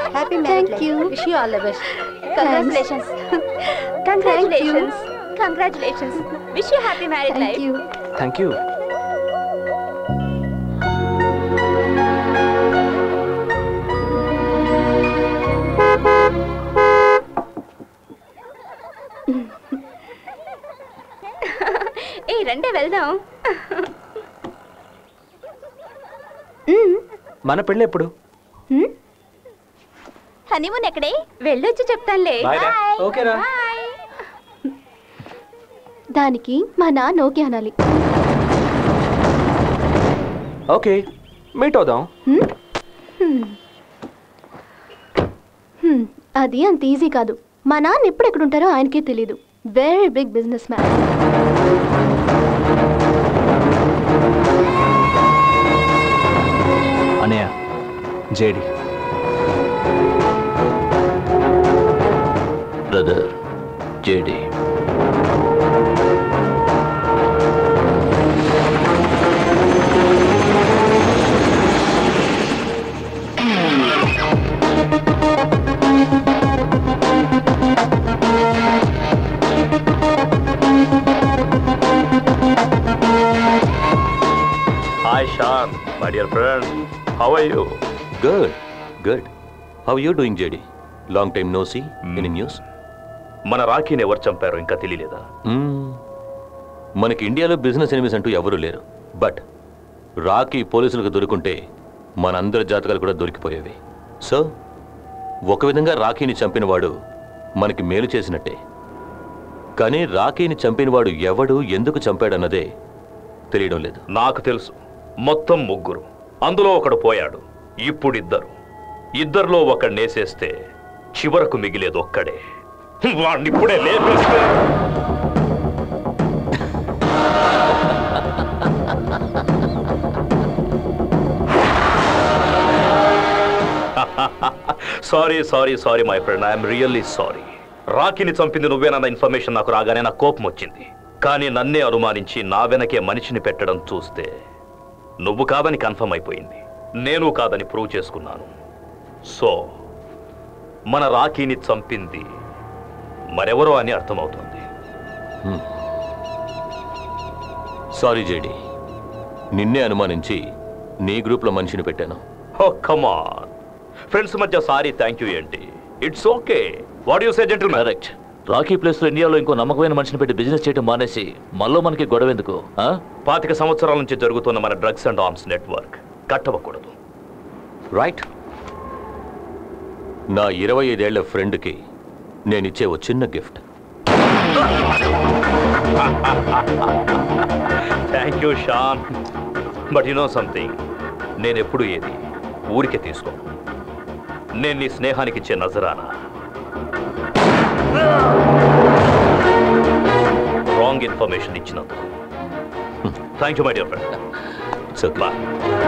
Happy Thank you. Wish you all the best congratulations congratulations congratulations wish you happy marriage thank life you thank you ఏ రండి వెళ్దాం మన పెళ్ళి ఎప్పుడు honeymoon ఎక్కడే వెళ్ళొచ్చి చెప్తానులే Bye రా. Bye. Okay రా. Bye. దానికి మా నాన్న ఓకే అనాలి ఓకే మీట్ అవుదాం హ్మ్? హ్మ్. హ్మ్, అది అంత ఈజీ కాదు మా నాన్న ఎప్పుడు ఎక్కడ ఉంటారో ఆయనకే తెలీదు వెరీ బిగ్ బిజినెస్ మ్యాన్ అనయ్య JD brother JD hi Shaan my dear friend how are you good good how you doing JD long time no see any news మన రాఖీని ఎవరు చంపారో ఇంకా తెలియలేదా మనకి ఇండియాలో బిజినెస్ ఎనిమిస్ అంటూ ఎవరూ లేరు బట్ రాకీ పోలీసులకు దొరుకుంటే మనందరి జాతకాలు కూడా దొరికిపోయేవి సో ఒక విధంగా రాఖీని చంపినవాడు మనకి మేలు చేసినట్టే కానీ రాఖీని చంపినవాడు ఎవడు ఎందుకు చంపాడన్నదే తెలియడం లేదు నాకు తెలుసు మొత్తం ముగ్గురు అందులో ఒకడు పోయాడు ఇప్పుడు ఇద్దరు ఇద్దరిలో ఒకడు నేసేస్తే చివరకు మిగిలేది ఒక్కడే వాడిని ఇప్పుడే లేపేస్తే sorry sorry sorry my friend I'm really sorry రాకీని చంపింది నువ్వేనన్న ఇన్ఫర్మేషన్ నాకు రాగానే నాకు కోపం వచ్చింది కానీ నన్నే అనుమానించి నా వెనకే మనిషిని పెట్టడం చూస్తే నువ్వు కాదని కన్ఫర్మ్ అయిపోయింది నేను కాదని ప్రూవ్ చేసుకున్నాను సో మన రాకీని చంపింది మరెవరో అని అర్థమవుతుంది సారీ జేడి నిన్నే అనుమానించి నీ గ్రూప్లో మనిషిని పెట్టాను ఓ కమాన్ ఫ్రెండ్స్ మధ్య సారీ థ్యాంక్ యూ ఏంటి it's okay what you say gentle correct Rocky place లో ఇండియాలో ఇంకో నమ్మకమైన మనిషిని పెట్టి బిజినెస్ చేయడం మానేసి మళ్ళీ మనకి గొడవ ఎందుకు ఆ? పాతిక సంవత్సరాల నుంచి జరుగుతున్న మన డ్రగ్స్ అండ్ ఆర్మ్స్ నెట్వర్క్ కట్టవకూడదు రైట్ నా ఇరవై ఐదేళ్ల ఫ్రెండ్కి నేనిచ్చే ఓ చిన్న gift thank you Shaan but you know something నేను ఎప్పుడు ఏది ఊరికే తీసుకో నేను నీ స్నేహానికి ఇచ్చే నజరానా రాంగ్ ఇన్ఫర్మేషన్ ఇచ్చినందుకు thank you my dear friend it's okay bye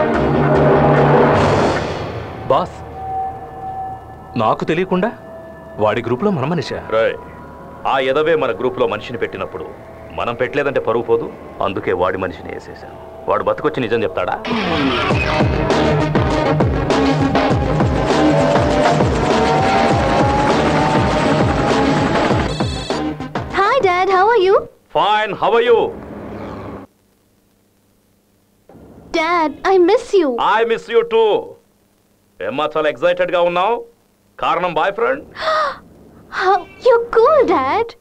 boss నాకు తెలియకుండా వాడి గ్రూప్లో మన మనిషా రై ఆ ఎదవే మన గ్రూప్లో మనిషిని పెట్టినప్పుడు మనం పెట్టలేదంటే పరువు పోదు అందుకే వాడి మనిషిని వేసేశాను వాడు బతుకొచ్చి నిజం చెప్తాడా hi dad how are you fine how you dad I miss you I miss you too ఏమ్మా చాలా ఎక్సైటెడ్ గా ఉన్నావు కారణం boy friend how you cool dad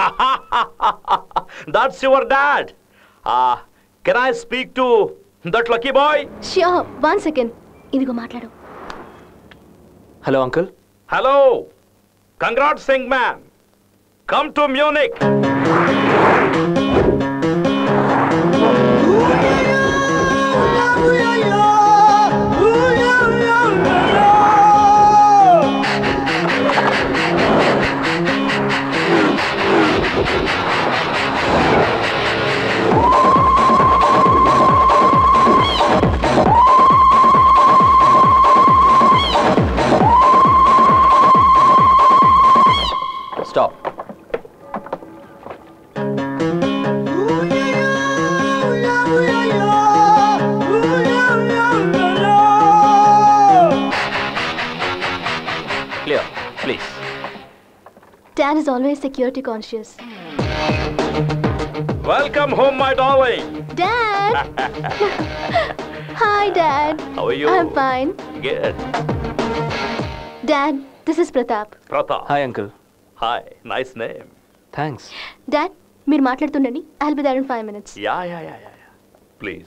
that's your dad can I speak to that lucky boy sure one second ఇదిగో మాట్లాడు hello uncle hello congratulations man come to Munich stop Dad is always security conscious. Welcome home my darling Dad! Hi, Dad. How are you? I'm fine. గుడ్ Dad, this is Pratap. Pratap hi uncle hi nice name thanks Dad, మీరు మాట్లాడుతుండండి I'll be there in five minutes yeah yeah yeah yeah please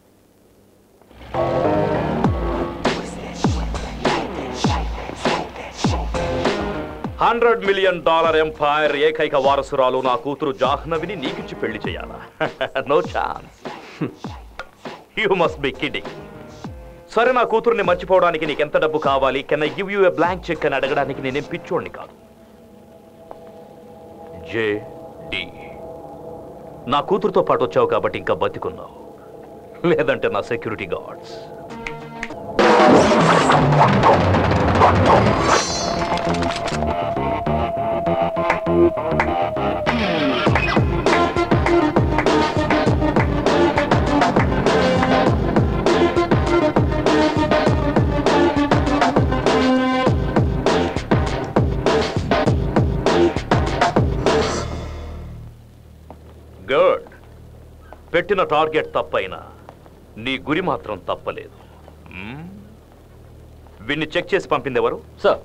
hundred million dollar empire ఏకైక వారసురాలు నా కూతురు జాహ్నవిని నీకిచ్చి పెళ్లి చేయాలా no chance you must be kidding సరే నా కూతుర్ని మర్చిపోవడానికి నీకు ఎంత డబ్బు కావాలి can I give you a blank cheque అని అడగడానికి నేనేం పిచ్చోడిని కాదు జే డి నా కూతురుతో పాటు వచ్చావు కాబట్టి ఇంకా బతికున్నావు లేదంటే నా సెక్యూరిటీ గార్డ్స్ గుడ్ పెట్టిన టార్గెట్ తప్పైనా నీ గురి మాత్రం తప్పలేదు మ్మ్? వీన్ని చెక్ చేసి పంపింది ఎవరు సార్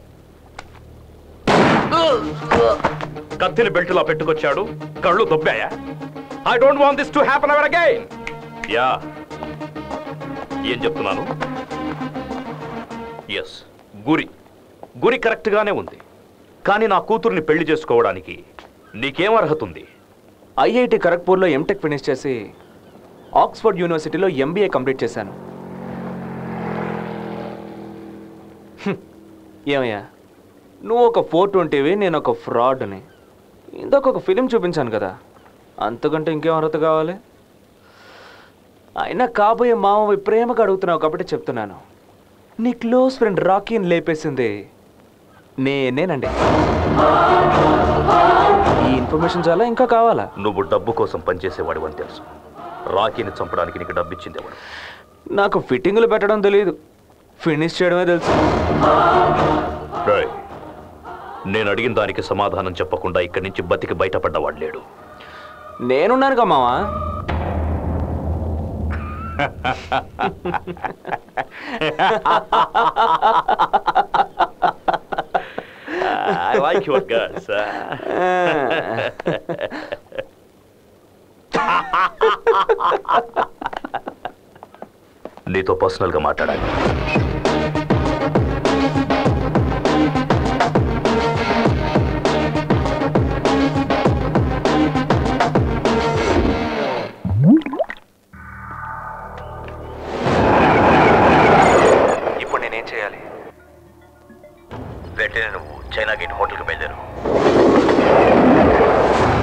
కత్తిని బెల్టులా పెట్టుకొచ్చాడు కళ్ళు దొబ్బాయా I don't want this to happen hour again yeah ఏం చెప్తున్నాను ఎస్ గురి గురి కరెక్ట్గానే ఉంది కానీ నా కూతుర్ని పెళ్లి చేసుకోవడానికి నీకేం అర్హత ఉంది ఐఐటి ఖరగ్పూర్లో ఎంటెక్ ఫినిష్ చేసి ఆక్స్ఫర్డ్ యూనివర్సిటీలో ఎంబీఏ కంప్లీట్ చేశాను హ్మ్. ఏమయ్యా నువ్వు ఒక ఫోర్ ట్వంటీవి నేను ఒక ఫ్రాడ్ని ఇందాక ఒక ఫిలిం చూపించాను కదా అంతకంటే ఇంకేం అర్హత కావాలి అయినా కాబోయే మామవి ప్రేమగా అడుగుతున్నావు కాబట్టి చెప్తున్నాను నీ క్లోజ్ ఫ్రెండ్ రాకీని లేపేసింది నేనేనండి ఈ ఇన్ఫర్మేషన్ చాలా ఇంకా కావాలా నువ్వు డబ్బు కోసం పనిచేసేవాడు అని తెలుసు రాకీని చంపడానికి నీకు డబ్బు ఇచ్చింది ఎవడు నాకు ఫిట్టింగులు పెట్టడం తెలియదు ఫినిష్ చేయడమే తెలుసు రేయ్, నేను అడిగిన దానికి సమాధానం చెప్పకుండా ఇక్కడి నుంచి బతికి బయటపడ్డవాడు లేడు నేనున్నానుగా మావా ఐ లైక్ యువర్ గర్ల్స్ నీతో పర్సనల్గా మాట్లాడాలి ఇప్పుడు నేనేం చేయాలి వెంటనే నువ్వు చైనా గేట్ హోటల్కి బయలుదేరు